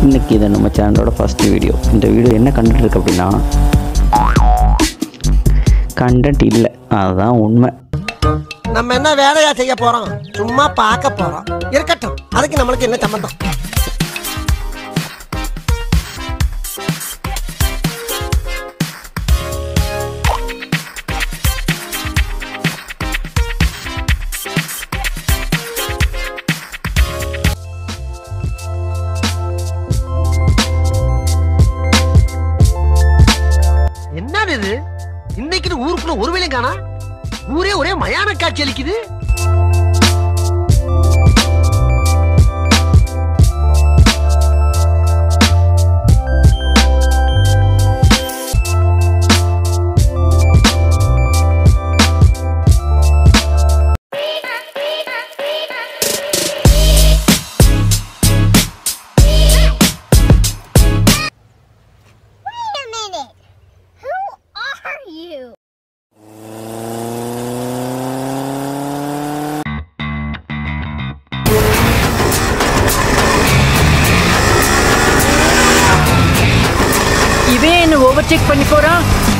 இன்னைக்கு இது நம்ம சேனலோட ஃபர்ஸ்ட் வீடியோ இந்த வீடியோ என்ன கண்டென்ட் இருக்கு அப்படின்னா கண்டென்ட் இல்லை அதுதான் உண்மை நம்ம என்ன வேலையா செய்ய போறோம் சும்மா பார்க்க போறோம் இருக்கட்டும் அதுக்கு நம்மளுக்கு என்ன சம்பந்தம் என்னது இது இன்னைக்கு ஊருக்குள்ள ஒரு வேலையும் காணா ஊரே ஒரே மயான காட்சி அளிக்குது Wait a minute. Who are you? இவன் என்ன ஓவர் செக் பண்ணி போறான்